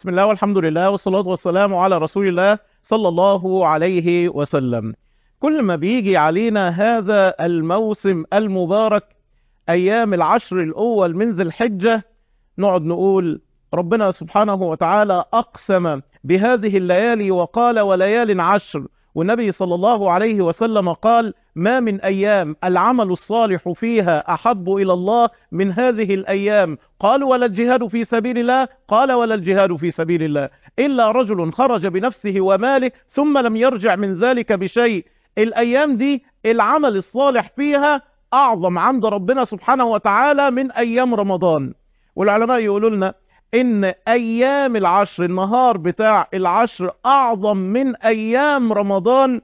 بسم الله والحمد لله والصلاة والسلام على رسول الله صلى الله عليه وسلم كل ما بيجي علينا هذا الموسم المبارك أيام العشر الأول من ذي الحجة نقعد نقول ربنا سبحانه وتعالى أقسم بهذه الليالي وقال وليال عشر والنبي صلى الله عليه وسلم قال ما من أيام العمل الصالح فيها أحب إلى الله من هذه الأيام قال ولا الجهاد في سبيل الله قال ولا الجهاد في سبيل الله إلا رجل خرج بنفسه وماله ثم لم يرجع من ذلك بشيء الأيام دي العمل الصالح فيها أعظم عند ربنا سبحانه وتعالى من أيام رمضان والعلماء يقولوا لنا ان ايام العشر النهار بتاع العشر اعظم من ايام رمضان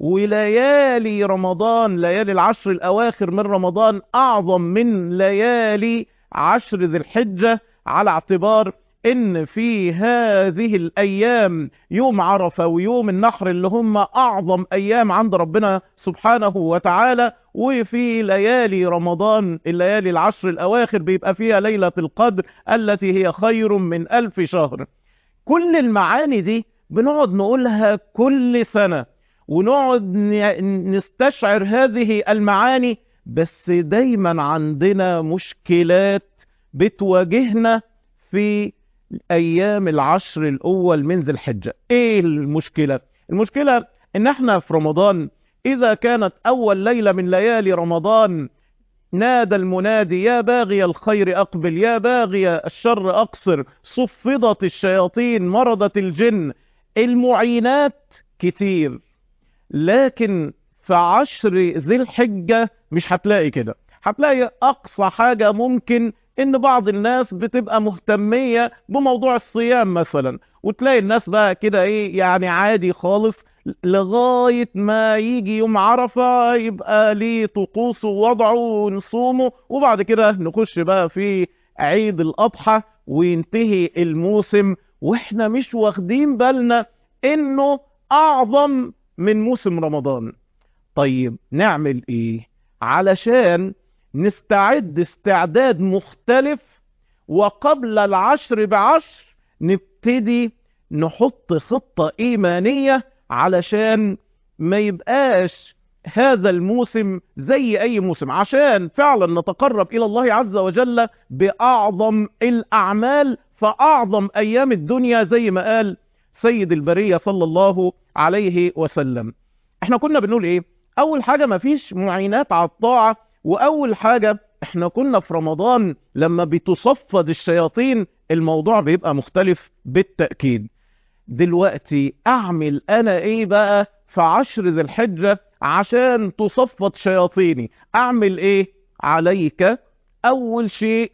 وليالي رمضان ليالي العشر الاواخر من رمضان اعظم من ليالي عشر ذي الحجة على اعتبار ان في هذه الايام يوم عرفة ويوم النحر اللي هم اعظم ايام عند ربنا سبحانه وتعالى وفي ليالي رمضان الليالي العشر الاواخر بيبقى فيها ليلة القدر التي هي خير من الف شهر كل المعاني دي بنقعد نقولها كل سنة ونقعد نستشعر هذه المعاني بس دايما عندنا مشكلات بتواجهنا في ايام العشر الاول من ذي الحجة ايه المشكلة المشكلة ان احنا في رمضان اذا كانت اول ليلة من ليالي رمضان نادى المنادي يا باغي الخير اقبل يا باغي الشر اقصر صفدت الشياطين مرضت الجن المعينات كتير لكن في عشر ذي الحجة مش هتلاقي كده هتلاقي اقصى حاجة ممكن ان بعض الناس بتبقى مهتمية بموضوع الصيام مثلا وتلاقي الناس بقى كده ايه يعني عادي خالص لغاية ما يجي يوم عرفة يبقى ليه طقوسه ووضعه ونصومه وبعد كده نخش بقى في عيد الأضحى وينتهي الموسم واحنا مش واخدين بالنا انه اعظم من موسم رمضان طيب نعمل ايه علشان نستعد استعداد مختلف وقبل العشر بعشر نبتدي نحط خطة ايمانية علشان ما يبقاش هذا الموسم زي اي موسم عشان فعلا نتقرب الى الله عز وجل باعظم الاعمال فاعظم ايام الدنيا زي ما قال سيد البرية صلى الله عليه وسلم احنا كنا بنقول ايه اول حاجة مفيش معينات على الطاعة واول حاجة احنا كنا في رمضان لما بتصفد الشياطين الموضوع بيبقى مختلف بالتأكيد دلوقتي اعمل انا ايه بقى في عشر ذي الحجة عشان تصفد شياطيني اعمل ايه عليك اول شيء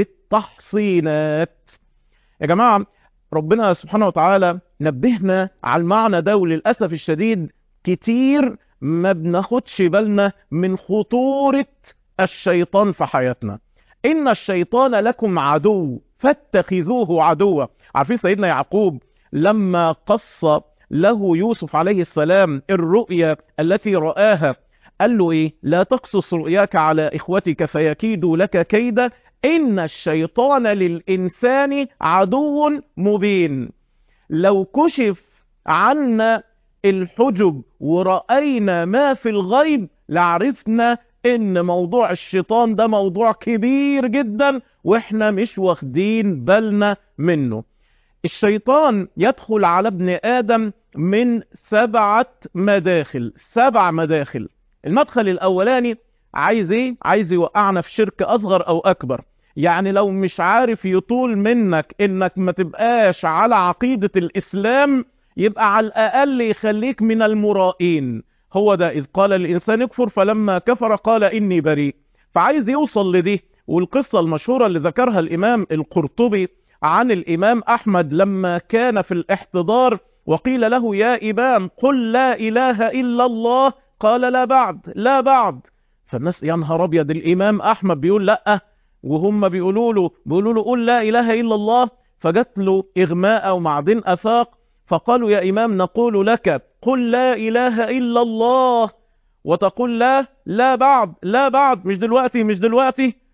بالتحصينات يا جماعة ربنا سبحانه وتعالى نبهنا على المعنى ده وللأسف الشديد كتير ما بناخدش بالنا من خطورة الشيطان في حياتنا إن الشيطان لكم عدو فاتخذوه عدوا عارفين سيدنا يعقوب لما قص له يوسف عليه السلام الرؤيا التي رآها قال له ايه لا تقصص رؤياك على اخوتك فيكيدوا لك كيدا ان الشيطان للانسان عدو مبين لو كشف عنا الحجب ورأينا ما في الغيب لعرفنا ان موضوع الشيطان ده موضوع كبير جدا واحنا مش واخدين بالنا منه الشيطان يدخل على ابن آدم من سبعة مداخل سبع مداخل المدخل الأولاني عايز ايه عايز يوقعنا في شرك أصغر أو أكبر يعني لو مش عارف يطول منك انك ما تبقاش على عقيدة الإسلام يبقى على الأقل يخليك من المرائين هو ده إذ قال الإنسان اكفر فلما كفر قال إني بريء فعايز يوصل لدي والقصة المشهورة اللي ذكرها الإمام القرطبي عن الإمام أحمد لما كان في الاحتضار وقيل له يا إمام قل لا إله إلا الله قال لا بعد لا بعد فالناس يا نهار أبيض الإمام أحمد بيقول لأ وهم بيقولوا له بيقولوا له قل لا إله إلا الله فجت له إغماء ومعدن أفاق فقالوا يا إمام نقول لك قل لا إله إلا الله وتقول لا لا بعد لا بعد مش دلوقتي مش دلوقتي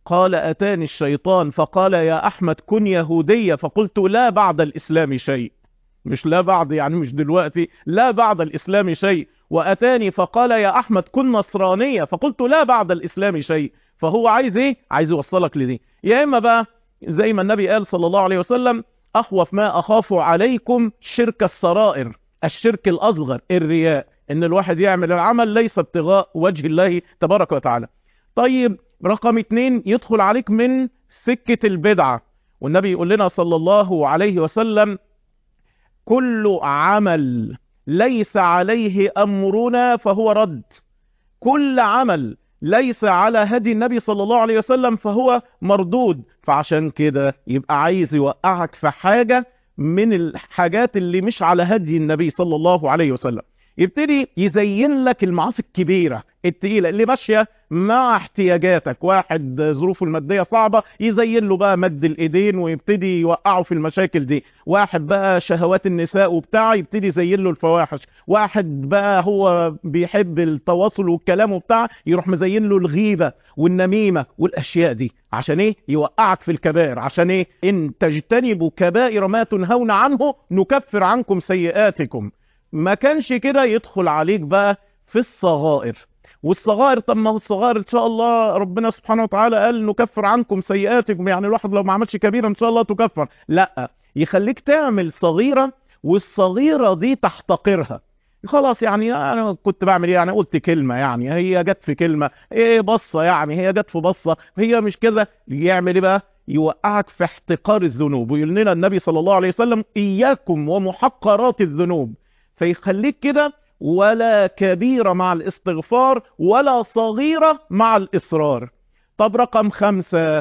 قال أتاني الشيطان فقال يا أحمد كن يهودية فقلت لا بعد الإسلام شيء مش لا بعد يعني مش دلوقتي لا بعد الإسلام شيء وأتاني فقال يا أحمد كن نصرانية فقلت لا بعد الإسلام شيء فهو عايز إيه؟ عايز يوصلك لدي يا إما بقى زي ما النبي قال صلى الله عليه وسلم أخوف ما أخاف عليكم شرك السرائر الشرك الأصغر الرياء إن الواحد يعمل العمل ليس ابتغاء وجه الله تبارك وتعالى طيب رقم اتنين يدخل عليك من سكة البدعة والنبي يقول لنا صلى الله عليه وسلم كل عمل ليس عليه أمرنا فهو رد كل عمل ليس على هدي النبي صلى الله عليه وسلم فهو مردود فعشان كده يبقى عايز يوقعك في حاجة من الحاجات اللي مش على هدي النبي صلى الله عليه وسلم يبتدي يزين لك المعاصي الكبيرة التقيلة اللي ماشية مع احتياجاتك واحد ظروفه المادية صعبة يزين له بقى مد الايدين ويبتدي يوقعه في المشاكل دي واحد بقى شهوات النساء وبتاع يبتدي يزين له الفواحش واحد بقى هو بيحب التواصل والكلام وبتاع يروح مزين له الغيبة والنميمة والاشياء دي عشان ايه يوقعك في الكبائر عشان ايه ان تجتنبوا كبائر ما تنهون عنه نكفر عنكم سيئاتكم ما كانش كده يدخل عليك بقى في الصغائر والصغائر طب ما هو الصغائر ان شاء الله ربنا سبحانه وتعالى قال نكفر عنكم سيئاتكم يعني الواحد لو ما عملش كبيره ان شاء الله تكفر لا يخليك تعمل صغيره والصغيره دي تحتقرها خلاص يعني انا كنت بعمل ايه يعني قلت كلمه يعني هي جت في كلمه ايه بصه يعني هي جت في بصه هي مش كده يعمل ايه بقى يوقعك في احتقار الذنوب ويقول لنا النبي صلى الله عليه وسلم اياكم ومحقرات الذنوب فيخليك كده ولا كبيرة مع الاستغفار ولا صغيرة مع الإصرار طب رقم خمسة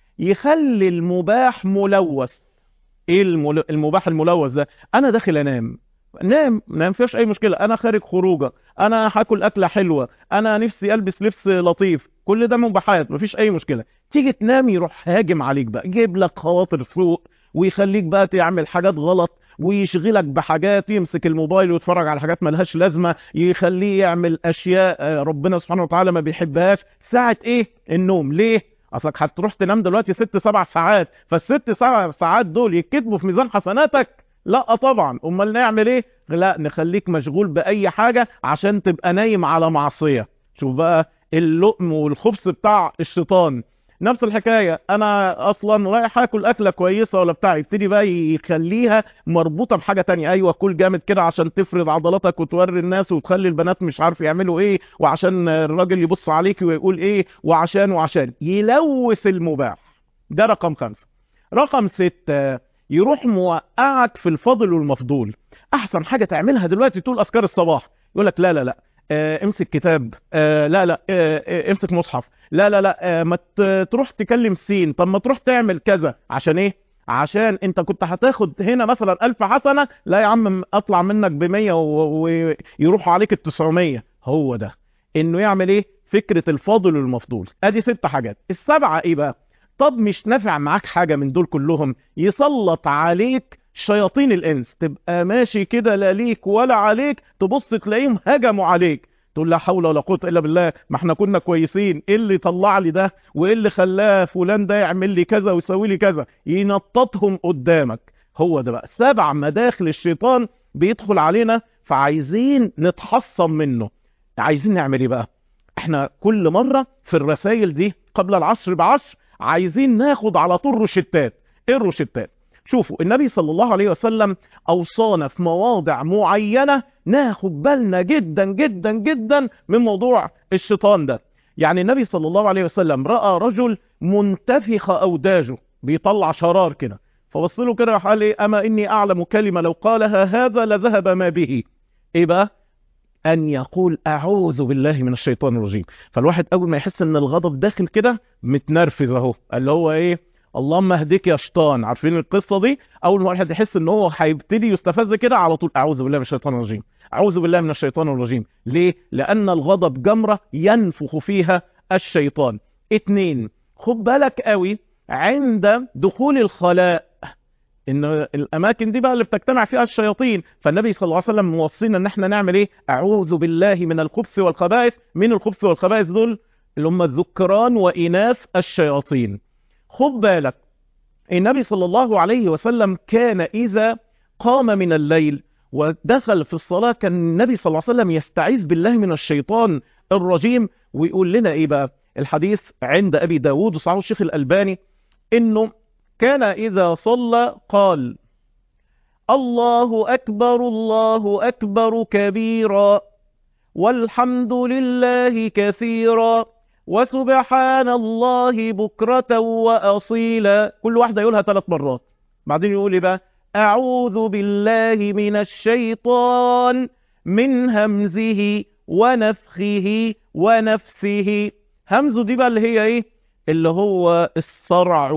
يخلي المباح ملوث ايه المل... المباح الملوث ده انا داخل انام نام ما فيش اي مشكلة انا خارج خروجه انا هاكل اكلة حلوة انا نفسي البس لبس لطيف كل ده مباحات مفيش اي مشكلة تيجي تنام يروح هاجم عليك بقى يجيب لك خواطر سوء ويخليك بقى تعمل حاجات غلط ويشغلك بحاجات يمسك الموبايل ويتفرج على حاجات ملهاش لازمة يخليه يعمل اشياء ربنا سبحانه وتعالى ما بيحبهاش ساعة ايه النوم ليه اصلك هتروح تنام دلوقتي ست سبع ساعات فالست سبع ساعات دول يتكتبوا في ميزان حسناتك لا طبعا امال نعمل ايه لا نخليك مشغول باي حاجة عشان تبقى نايم على معصية شوف بقى اللقم والخبز بتاع الشيطان نفس الحكاية انا اصلا رايح اكل اكلة كويسة ولا بتاع يبتدي بقى يخليها مربوطة بحاجة تانية ايوه كل جامد كده عشان تفرض عضلاتك وتوري الناس وتخلي البنات مش عارف يعملوا ايه وعشان الراجل يبص عليك ويقول ايه وعشان وعشان يلوث المباح ده رقم خمسة رقم ستة يروح موقعك في الفضل والمفضول احسن حاجة تعملها دلوقتي تقول اذكار الصباح يقول لك لا لا لا آه امسك كتاب آه لا لا آه آه امسك مصحف لا لا لا آه ما تروح تكلم سين طب ما تروح تعمل كذا عشان ايه عشان انت كنت هتاخد هنا مثلا ألف حسنة لا يا عم اطلع منك بمية ويروحوا عليك التسعمية هو ده انه يعمل ايه فكرة الفاضل والمفضول ادي ست حاجات السبعة ايه بقى طب مش نافع معاك حاجة من دول كلهم يسلط عليك شياطين الانس تبقى ماشي كده لا ليك ولا عليك تبص تلاقيهم هجموا عليك تقول لا حول ولا قوه الا بالله ما احنا كنا كويسين ايه اللي طلع لي ده وايه اللي خلاه فلان ده يعمل لي كذا ويسوي لي كذا ينططهم قدامك هو ده بقى سبع مداخل الشيطان بيدخل علينا فعايزين نتحصن منه عايزين نعمل ايه بقى احنا كل مره في الرسائل دي قبل العصر بعشر عايزين ناخد على طول روشتات ايه الروشتات شوفوا النبي صلى الله عليه وسلم أوصانا في مواضع معينة ناخد بالنا جدا جدا جدا من موضوع الشيطان ده يعني النبي صلى الله عليه وسلم رأى رجل منتفخ أوداجه بيطلع شرار كده فبص له كده قال ايه أما إني أعلم كلمة لو قالها هذا لذهب ما به إيه بقى أن يقول أعوذ بالله من الشيطان الرجيم فالواحد أول ما يحس أن الغضب داخل كده متنرفز أهو اللي هو إيه اللهم اهديك يا شيطان عارفين القصه دي اول ما الواحد يحس ان هو هيبتدي يستفز كده على طول اعوذ بالله من الشيطان الرجيم اعوذ بالله من الشيطان الرجيم ليه لان الغضب جمره ينفخ فيها الشيطان اتنين خد بالك قوي عند دخول الخلاء ان الاماكن دي بقى اللي بتجتمع فيها الشياطين فالنبي صلى الله عليه وسلم موصينا ان احنا نعمل ايه اعوذ بالله من الخبث والخبائث من الخبث والخبائث دول اللي هم الذكران وإناث الشياطين خد بالك النبي صلى الله عليه وسلم كان إذا قام من الليل ودخل في الصلاة كان النبي صلى الله عليه وسلم يستعيذ بالله من الشيطان الرجيم ويقول لنا إيه بقى الحديث عند أبي داود وصححه الشيخ الألباني إنه كان إذا صلى قال الله أكبر الله أكبر كبيرا والحمد لله كثيرا وسبحان الله بكرة وأصيلا كل واحدة يقولها ثلاث مرات بعدين يقول إيه بقى أعوذ بالله من الشيطان من همزه ونفخه ونفسه همزه دي بقى اللي هي ايه اللي هو الصرع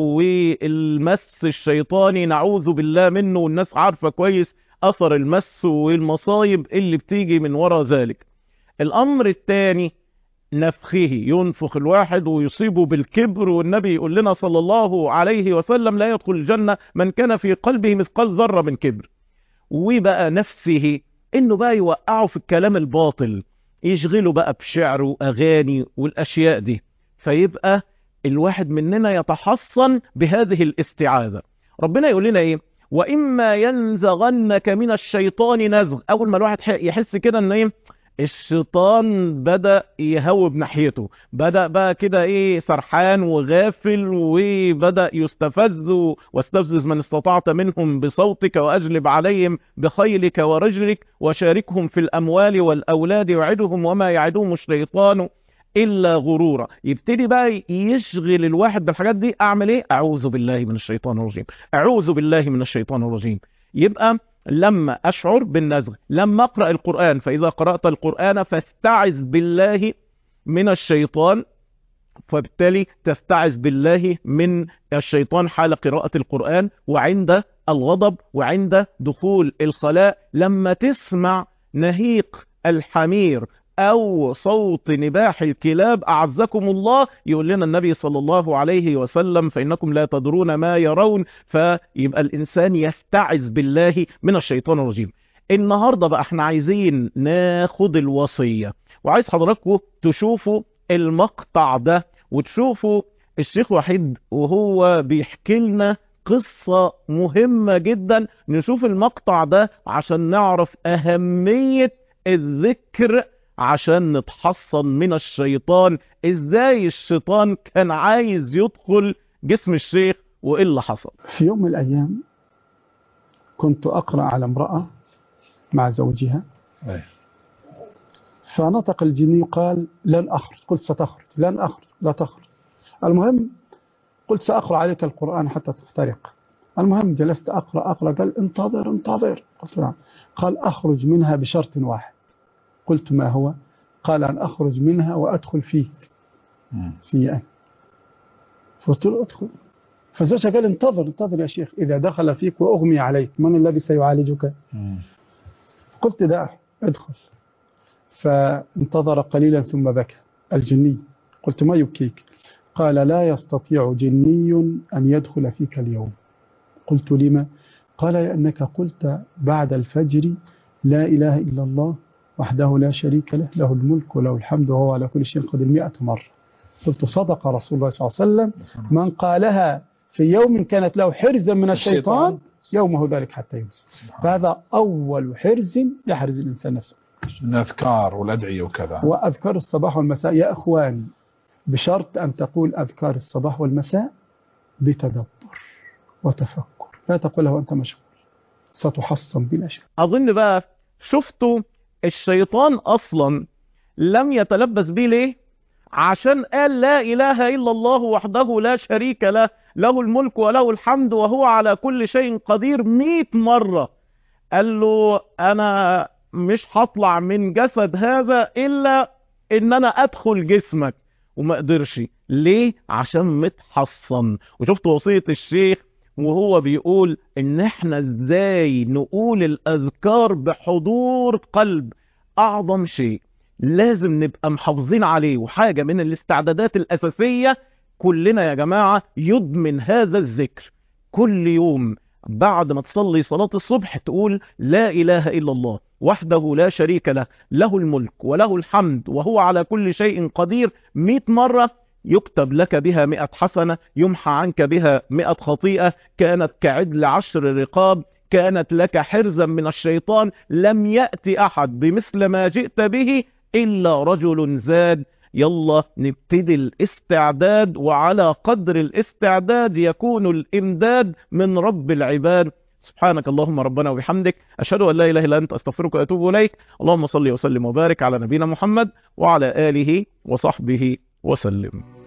والمس الشيطاني نعوذ بالله منه والناس عارفة كويس أثر المس والمصايب اللي بتيجي من وراء ذلك الأمر الثاني نفخه ينفخ الواحد ويصيبه بالكبر والنبي يقول لنا صلى الله عليه وسلم لا يدخل الجنة من كان في قلبه مثقال ذرة من كبر وبقى نفسه انه بقى يوقعه في الكلام الباطل يشغله بقى بشعر واغاني والاشياء دي فيبقى الواحد مننا يتحصن بهذه الاستعاذة ربنا يقول لنا ايه واما ينزغنك من الشيطان نزغ اول ما الواحد يحس كده ان ايه الشيطان بدأ يهوب ناحيته بدأ بقى كده ايه سرحان وغافل وبدأ يستفز واستفزز من استطعت منهم بصوتك واجلب عليهم بخيلك ورجلك وشاركهم في الاموال والاولاد وعدهم وما يعدهم الشيطان الا غرورا يبتدي بقى يشغل الواحد بالحاجات دي اعمل ايه اعوذ بالله من الشيطان الرجيم اعوذ بالله من الشيطان الرجيم يبقى لما أشعر بالنزغ لما أقرأ القرآن فإذا قرأت القرآن فاستعذ بالله من الشيطان فبالتالي تستعذ بالله من الشيطان حال قراءة القرآن وعند الغضب وعند دخول الخلاء لما تسمع نهيق الحمير أو صوت نباح الكلاب أعزكم الله يقول لنا النبي صلى الله عليه وسلم فإنكم لا تدرون ما يرون فيبقى الإنسان يستعذ بالله من الشيطان الرجيم النهاردة بقى احنا عايزين ناخد الوصية وعايز حضراتكم تشوفوا المقطع ده وتشوفوا الشيخ وحيد وهو بيحكي لنا قصة مهمة جدا نشوف المقطع ده عشان نعرف أهمية الذكر عشان نتحصن من الشيطان ازاي الشيطان كان عايز يدخل جسم الشيخ وايه اللي حصل في يوم من الأيام كنت أقرأ على امرأة مع زوجها أي. فنطق الجني قال لن أخرج قلت ستخرج لن أخرج لا تخرج المهم قلت سأقرأ عليك القرآن حتى تخترق المهم جلست أقرأ أقرأ قال انتظر انتظر قلت نعم قال أخرج منها بشرط واحد قلت ما هو قال أن أخرج منها وأدخل فيك مم. في أنا فقلت له ادخل فزوجها قال انتظر انتظر يا شيخ إذا دخل فيك وأغمي عليك من الذي سيعالجك مم. قلت دع ادخل فانتظر قليلا ثم بكى الجني قلت ما يبكيك قال لا يستطيع جني أن يدخل فيك اليوم قلت لما قال لأنك قلت بعد الفجر لا إله إلا الله وحده لا شريك له له الملك وله الحمد وهو على كل شيء قدير مئة مرة قلت صدق رسول الله صلى الله عليه وسلم من قالها في يوم كانت له حرزا من الشيطان يومه ذلك حتى يمسي سبحان فهذا أول حرز يحرز الإنسان نفسه الله. الأذكار والأدعية وكذا وأذكار الصباح والمساء يا أخواني بشرط أن تقول أذكار الصباح والمساء بتدبر وتفكر لا تقولها وأنت مشغول ستحصن بلا شك اظن بقى شفتوا الشيطان اصلا لم يتلبس بيه ليه عشان قال لا اله الا الله وحده لا شريك له له الملك وله الحمد وهو على كل شيء قدير مئة مرة قال له انا مش هطلع من جسد هذا الا ان انا ادخل جسمك وما قدرش ليه عشان متحصن وشفت وصية الشيخ وهو بيقول ان احنا ازاي نقول الاذكار بحضور قلب اعظم شيء لازم نبقى محافظين عليه وحاجة من الاستعدادات الاساسية كلنا يا جماعة يضمن هذا الذكر كل يوم بعد ما تصلي صلاة الصبح تقول لا إله إلا الله وحده لا شريك له له الملك وله الحمد وهو على كل شيء قدير مئة مرة يكتب لك بها مئة حسنة يمحى عنك بها مئة خطيئة كانت كعدل عشر رقاب كانت لك حرزا من الشيطان لم يأتي أحد بمثل ما جئت به إلا رجل زاد يلا نبتدي الاستعداد وعلى قدر الاستعداد يكون الإمداد من رب العباد سبحانك اللهم ربنا وبحمدك أشهد أن لا إله إلا أنت أستغفرك وأتوب إليك اللهم صل وسلم وبارك على نبينا محمد وعلى آله وصحبه وسلم